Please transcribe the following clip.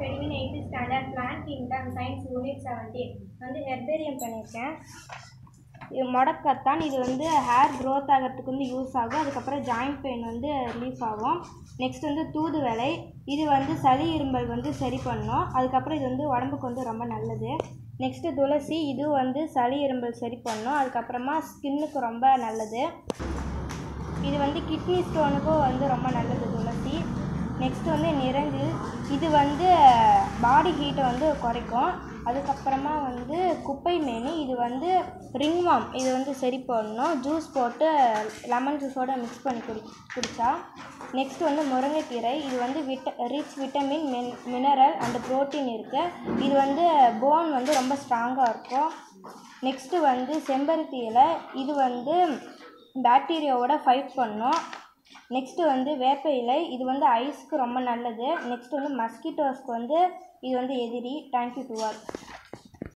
பெருவின் eighth standard plant kingdom science unit seventeen வந்து herbarium பண்ணியிருக்கேன் இது முடக்கத்தான் இது வந்து ஹேர் க்ரோத் ஆகிறதுக்கு வந்து யூஸ் ஆகும் அதுக்கப்புறம் ஜாயிண்ட் பெயின் வந்து ரிலீஃப் ஆகும் நெக்ஸ்ட் வந்து தூதுவளை இது வந்து சளி இரும்பல் வந்து சரி பண்ணும் அதுக்கப்புறம் இது வந்து உடம்புக்கு வந்து ரொம்ப நல்லது நெக்ஸ்ட்டு துளசி இது வந்து சளி இரும்பல் சரி பண்ணும் அதுக்கப்புறமா ஸ்கின்னுக்கு ரொம்ப நல்லது இது வந்து கிட்னி ஸ்டோனுக்கும் வந்து ரொம்ப நல்லது துளசி நெக்ஸ்ட் வந்து நிரங்கு இது வந்து பாடி ஹீட்டை வந்து குறைக்கும் அதுக்கப்புறமா வந்து குப்பை மேனி இது வந்து ரிங்வாம் இது வந்து சரி பண்ணணும் ஜூஸ் போட்டு லெமன் ஜூஸோட மிக்ஸ் பண்ணி குடி குடித்தா நெக்ஸ்ட் வந்து முருங்கைக்கீரை இது வந்து விட்ட ரிச் விட்டமின் மின் மினரல் அண்ட் ப்ரோட்டீன் இருக்குது இது வந்து போன் வந்து ரொம்ப ஸ்ட்ராங்காக இருக்கும் நெக்ஸ்ட்டு வந்து செம்பருத்தி இலை இது வந்து பாக்டீரியாவோட ஃபைட் பண்ணும் நெக்ஸ்ட்டு வந்து வேப்ப இலை இது வந்து ஐஸ்க்கு ரொம்ப நல்லது நெக்ஸ்ட் வந்து மஸ்கிட்டோஸ்க்கு வந்து இது வந்து எதிரி தேங்க்யூ டு ஆல்